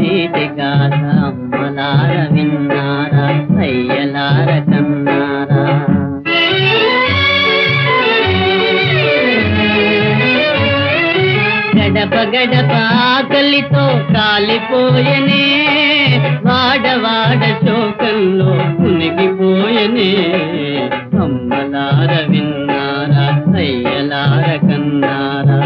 కన్నీటి గాథ అమ్మలార విన్నారా అయ్యలార కన్నారా గడప గడప ఆకలితో కాలిపోయనే వాడవాడ శోకంలో మునిగిపోయనే అమ్మలార విన్నారా అయ్యలార కన్నారా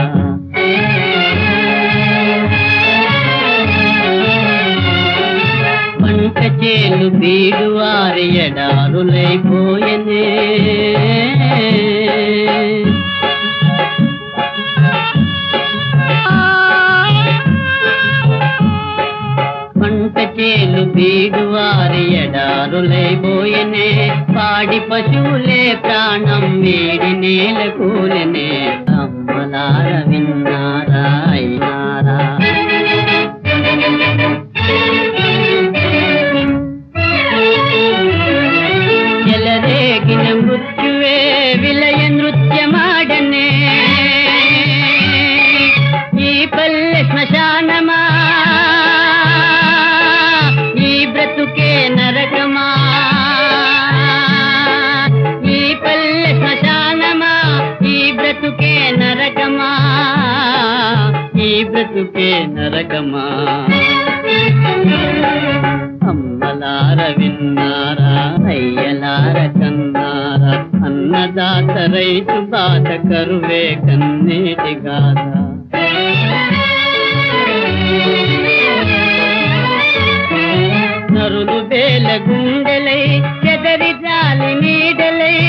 పంట చేలు బీడు వారి ఎడారులైపోయనే పంట చేలు బీడు వారి ఎడారులైపోయనే పాడి పశువులే ప్రాణం వేడి నేల కూలనే అమ్మలార విన్నారా అయ్యారా చెలరేగిన మృత్యువే విలయ నృత్యమాడనే ఈ పల్లె శ్మశానమా ఈ బ్రతుకే నరకమా ఈ పల్లె శ్మశానమా ఈ బ్రతుకే నరకమా ఈ బ్రతుకే నరకమా అమ్మలార విన్నారా అయ్యలార కన్నారా అన్నదాత రైతు బాధ కరువే కన్నీటి గాథ నరులు వేల గుండెలై చెదరి జాలి నీడలై